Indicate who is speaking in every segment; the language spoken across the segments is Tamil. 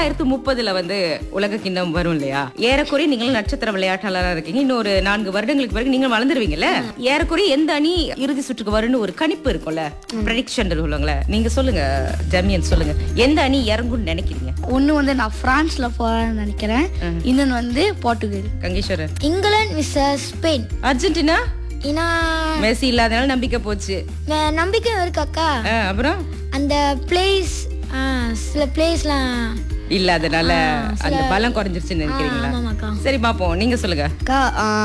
Speaker 1: ஈராயிரத்து முப்பதுல வந்து உலக கிண்ணம் வரும் இல்லையா ஏறக்குறைய நீங்களும் நட்சத்திர விளையாட்டாளரா இருக்கீங்க இன்னும் ஒரு நான்கு வருடங்களுக்கு பிறகு நீங்க வளர்ந்துருவீங்கல்ல ஏறக்குறைய எந்த அணி இறுதி சுற்றுக்கு வரும்னு ஒரு கணிப்பு இருக்கும்ல ப்ரெடிக்ஷன் சொல்லுவாங்களே நீங்க சொல்லுங்க ஜமியன் சொல்லுங்க எந்த அணி இறங்கும்னு நினைக்கிறீங்க
Speaker 2: ஒன்று வந்து நான் ஃப்ரான்ஸ்ல போறேன்னு நினைக்கிறேன் இன்னொன்று வந்து Portugal
Speaker 1: Kangeswaran
Speaker 3: England versus Spain
Speaker 1: Argentina
Speaker 3: ஏன்னா
Speaker 1: மெஸ்ஸி இல்லாதனால நம்பிக்கை போச்சு
Speaker 3: வே- நம்பிக்கை இருக்காக்கா
Speaker 1: ஆ, அப்புறம்
Speaker 3: அந்த பிளேஸ் சில பிளேஸ்லாம்
Speaker 1: இல்லாதனால அந்த பலம் குறைஞ்சிருச்சுன்னு நினைக்கிறீங்களா
Speaker 3: ஆமாமாக்கா
Speaker 1: சரி பாப்போம் நீங்க சொல்லுங்க
Speaker 2: அக்கா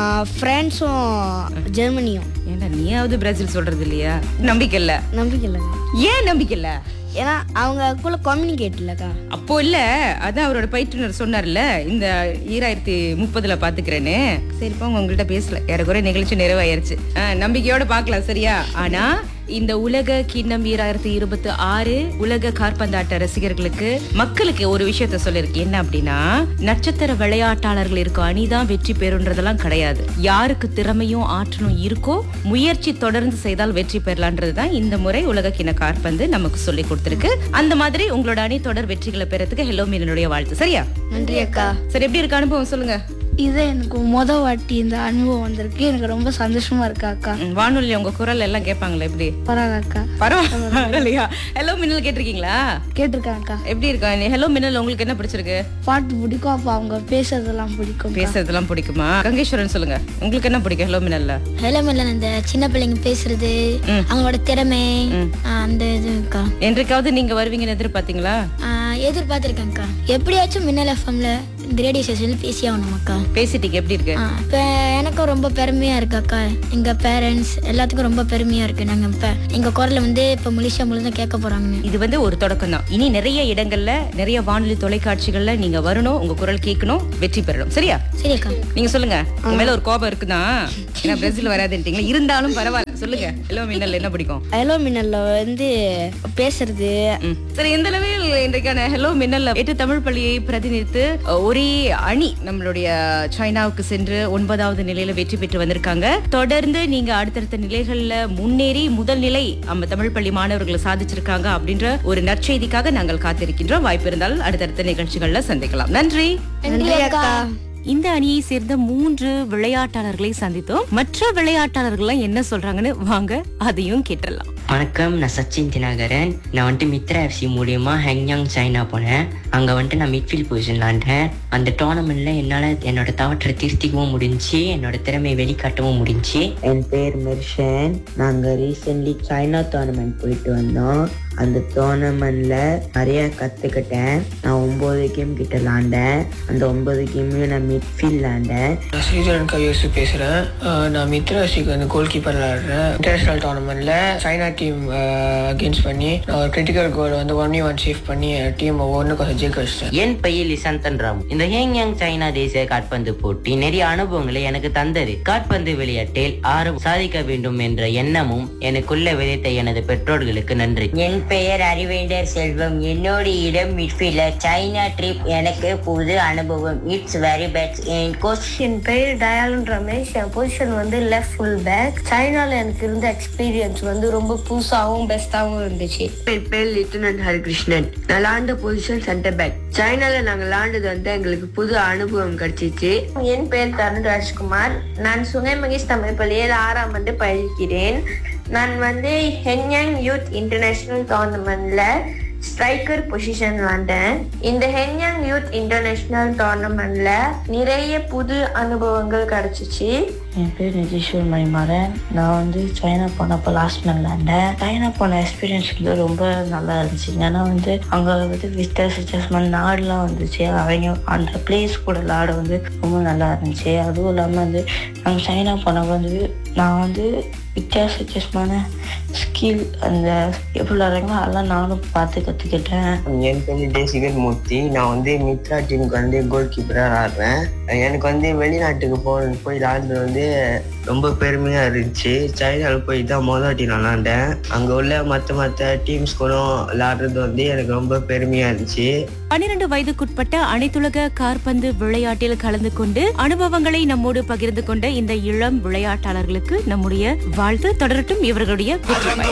Speaker 2: ஃப்ரான்ஸும் ஜெர்மனியும்
Speaker 1: ஏன்டா நீயாவது பிரேசில் சொல்றது இல்லையா நம்பிக்கை இல்ல
Speaker 2: நம்பிக்கை இல்லைங்க
Speaker 1: ஏன் நம்பிக்கை இல்ல
Speaker 2: ஏன்னா அவங்களுக்குள்ள கம்யூனிகேட் இல்லைக்கா
Speaker 1: அப்போ இல்ல அதான் அவரோட பயிற்றுனர் சொன்னார்ல இந்த ஈராயிரத்தி முப்பதுல பாத்துக்கிறேன்னு சரி போங்க உங்கள்ட்ட பேசல ஏறக்குறை நிகழ்ச்சி நிறைவாயிருச்சு ஆ, நம்பிக்கையோட பார்க்கலாம் சரியா ஆனா இந்த உலக கிண்ணம் ஈராயிரத்தி இருபத்தி ஆறு உலக காற்பந்தாட்ட ரசிகர்களுக்கு மக்களுக்கு ஒரு விஷயத்த சொல்லிருக்கு என்ன அப்படின்னா நட்சத்திர விளையாட்டாளர்கள் இருக்க அணிதான் வெற்றி பெறுன்றதெல்லாம் கிடையாது யாருக்கு திறமையும் ஆற்றலும் இருக்கோ முயற்சி தொடர்ந்து செய்தால் வெற்றி பெறலான்றதுதான் இந்த முறை உலக கிண்ண காற்பந்து நமக்கு சொல்லி கொடுத்திருக்கு அந்த மாதிரி உங்களோட அணி தொடர் வெற்றிகளை பெறதுக்கு ஹெலோ மீனனுடைய வாழ்த்து சரியா
Speaker 2: நன்றி அக்கா
Speaker 1: சரி எப்படி இருக்கு அனுபவம் சொல்லுங்க
Speaker 2: இது எனக்கு முத வாட்டி இந்த அனுபவம் வந்திருக்கு எனக்கு ரொம்ப சந்தோஷமா இருக்கு அக்கா
Speaker 1: ம், வானொலியில உங்க குரல் எல்லாம் கேட்பாங்களா எப்படி
Speaker 2: பரவாயில்ல அக்கா
Speaker 1: பரவாயில்லையா ஹலோ மின்னல் கேட்டிருக்கீங்களா
Speaker 2: கேட்டிருக்கேன் அக்கா
Speaker 1: எப்படி இருக்கா ஹலோ மின்னல் உங்களுக்கு என்ன பிடிச்சிருக்கு
Speaker 2: பாட்டு பிடிக்கும் அப்போ அவங்க பேசுறதெல்லாம் பிடிக்கும்
Speaker 1: பேசுறதெல்லாம் பிடிக்குமா கங்கேஸ்வரன் சொல்லுங்க உங்களுக்கு என்ன பிடிக்கும் ஹலோ மின்னல்ல
Speaker 3: ஹெலமெல்ல அந்த சின்ன பிள்ளைங்க பேசுறது அவங்களோட திறமை ஆ, அந்த இதுக்கா
Speaker 1: என்றைக்காவது நீங்க வருவீங்கன்னு எதிர்பார்த்தீங்களா
Speaker 3: எதிர்பார்த்துருக்கேன்க்கா எப்படியாச்சும் மின்னல் எஃப்எம்ல இந்த ரேடியோ ஸ்டேஷன்ல பேசி ஆகணுமாக்கா
Speaker 1: பேசிட்டீங்க எப்படி இருக்கு
Speaker 3: ஆ, இப்ப எனக்கும் ரொம்ப பெருமையா இருக்கு அக்கா எங்க பேரண்ட்ஸ் எல்லாத்துக்கும் ரொம்ப பெருமையா இருக்கு நாங்க இப்ப எங்க குரலை வந்து இப்ப மலேசியா முழுதும் கேட்க போறாங்கன்னு
Speaker 1: இது வந்து ஒரு தொடக்கம் தான் இனி நிறைய இடங்கள்ல நிறைய வானொலி தொலைக்காட்சிகள்ல நீங்க வரணும் உங்க குரல் கேட்கணும் வெற்றி பெறணும் சரியா
Speaker 3: சரி அக்கா
Speaker 1: நீங்க சொல்லுங்க உங்க மேல ஒரு கோபம் இருக்குதான் ஏன்னா பிரேசில் வராதுன்றீங்களா இருந்தாலும் பரவாயில்ல சொல்லுங்க ஹலோ மின்னல் என்ன பிடிக்கும்
Speaker 2: ஹலோ மின்னல்ல வந்து பேசுறது
Speaker 1: ம். சரி எந்த அளவில் இன்றைக்கான ஹலோ மின்னல் எட்டு தமிழ் பள்ளியை பிரதிநிதித்து அஹ், ஒரே அணி நம்மளுடைய சைனாவுக்கு சென்று ஒன்பதாவது நிலையில வெற்றி பெற்று வந்திருக்காங்க தொடர்ந்து நீங்க அடுத்தடுத்த நிலைகள்ல முன்னேறி முதல் நிலை நம்ம தமிழ் பள்ளி மாணவர்களை சாதிச்சிருக்காங்க அப்படின்ற ஒரு நற்செய்திக்காக நாங்கள் காத்திருக்கின்றோம் வாய்ப்பு இருந்தால் அடுத்தடுத்த நிகழ்ச்சிகள்ல சந்திக்கலாம் நன்றி
Speaker 2: நன்றி அக்கா
Speaker 1: இந்த அணியை சேர்ந்த மூன்று விளையாட்டாளர்களை சந்தித்தோம் மற்ற விளையாட்டாளர்கள் என்ன சொல்றாங்கன்னு வாங்க அதையும் கேட்டுடலாம்
Speaker 4: வணக்கம் நான் சச்சின் தினகரன் நான் வந்துட்டு மித்ரா எஃப்சி மூலியமா ஹெங்யாங் சைனா போனேன் அங்கே வந்துட்டு நான் மிட்ஃபீல்ட் பொசிஷன் விளாண்டேன் அந்த டோர்னமெண்ட்ல என்னால் என்னோட தவற்றை திருத்திக்கவும் முடிஞ்சுச்சு என்னோட திறமையை வெளிக்காட்டவும் முடிஞ்சுச்சு
Speaker 5: என் பேர் மெர்ஷன் நாங்கள் ரீசெண்ட்லி சைனா டோர்னமெண்ட் போயிட்டு வந்தோம் அந்த டோர்னமெண்ட்ல நிறைய கற்றுக்கிட்டேன் நான் ஒம்பது கேம் கிட்ட விளாண்டேன் அந்த ஒன்பது கேம்லையும் நான் மிட்ஃபீல்ட் விளாண்டேன்
Speaker 6: நான் ஸ்ரீதரன் கையோசு பேசுகிறேன் நான் மித்ராசிக்கு வந்து கோல் கீப்பர் விளாடுறேன் இன்டர்நேஷனல் டோர்னமெண்ட்டில் சைனா டீம் அகேன்ஸ்ட் பண்ணி நான் ஒரு கிரிட்டிக்கல் கோல் வந்து ஒன் ஒன் சேவ் பண்ணி டீம் ஒன்று கொஞ்சம் ஜெயிக்க வச்சிட்டேன்
Speaker 4: என் பெயர் லிசந்தன் ராம் இந்த ஹேங்யாங் சைனா தேசிய காட்பந்து போட்டி நிறைய அனுபவங்களை எனக்கு தந்தது காட்பந்து விளையாட்டில் ஆர்வம் சாதிக்க வேண்டும் என்ற எண்ணமும் எனக்குள்ள விதைத்த எனது பெற்றோர்களுக்கு நன்றி என் பெயர் அறிவேண்டர் செல்வம் என்னோட இடம் மிட்ஃபீல்டர் சைனா ட்ரிப் எனக்கு புது அனுபவம் இட்ஸ் வெரி பெஸ்ட் என் கோச்
Speaker 7: என் பெயர் தயாளன் ரமேஷ் என் பொசிஷன் வந்து லெஃப்ட் ஃபுல் பேக் சைனால எனக்கு இருந்த எக்ஸ்பீரியன்ஸ் வந்து ரொம்ப புதுசாகவும் பெஸ்ட்டாகவும் இருந்துச்சு
Speaker 5: என் பேர் லிட்டுனன் ஹரிகிருஷ்ணன் நான் விளாண்ட பொசிஷன் சென்டர் பேக் சைனால நாங்கள் விளாண்டது வந்து எங்களுக்கு புது அனுபவம் கிடைச்சிச்சு
Speaker 7: என் பெயர் தருண் ராஜ்குமார் நான் சுங்கை மகேஷ் தமிழ் பள்ளியில் ஆறாம் ஆண்டு பயில்கிறேன் நான் வந்து ஹென்யாங் யூத் இன்டர்நேஷனல் டோர்னமெண்ட்ல ஸ்ட்ரைக்கர் பொசிஷன் விளாண்டேன் இந்த ஹென்யாங் யூத் இன்டர்நேஷனல் டோர்னமெண்ட்ல நிறைய புது அனுபவங்கள் கிடைச்சிச்சு
Speaker 8: என் பேர் நிதிஷ்வர் மணிமாறன் நான் வந்து சைனா போனப்போ லாஸ்ட் மேல் விளாண்டேன் சைனா போன எக்ஸ்பீரியன்ஸ் வந்து ரொம்ப நல்லா இருந்துச்சு ஏன்னா வந்து அங்கே வந்து வித்தியாச வித்தியாசமான நாடுலாம் வந்துச்சு அவங்க அந்த பிளேஸ் கூட விளாட வந்து ரொம்ப நல்லா இருந்துச்சு அதுவும் இல்லாமல் வந்து நாங்கள் சைனா போனப்போ வந்து நான் வந்து வித்தியாச வித்தியாசமான ஸ்கில் அந்த எப்படி விளாட்றாங்களோ அதெல்லாம் நானும் பார்த்து கற்றுக்கிட்டேன்
Speaker 5: என் பேர் தேசிகர் மூர்த்தி நான் வந்து மித்ரா டீமுக்கு வந்து கோல் கீப்பராக ஆடுறேன் எனக்கு வந்து வெளிநாட்டுக்கு போ போய் விளாடுறது வந்து ரொம்ப பெருமையாக இருந்துச்சு சைனாவில் போய் தான் மொதல் வாட்டி நான் விளாண்டேன் அங்கே உள்ள மற்ற மற்ற டீம்ஸ் கூட விளாடுறது வந்து எனக்கு ரொம்ப பெருமையாக இருந்துச்சு
Speaker 1: பன்னிரண்டு வயதுக்குட்பட்ட அனைத்துலக காற்பந்து விளையாட்டில் கலந்து கொண்டு அனுபவங்களை நம்மோடு பகிர்ந்து கொண்ட இந்த இளம் விளையாட்டாளர்களுக்கு நம்முடைய வாழ்த்து தொடரட்டும் இவர்களுடைய வெற்றி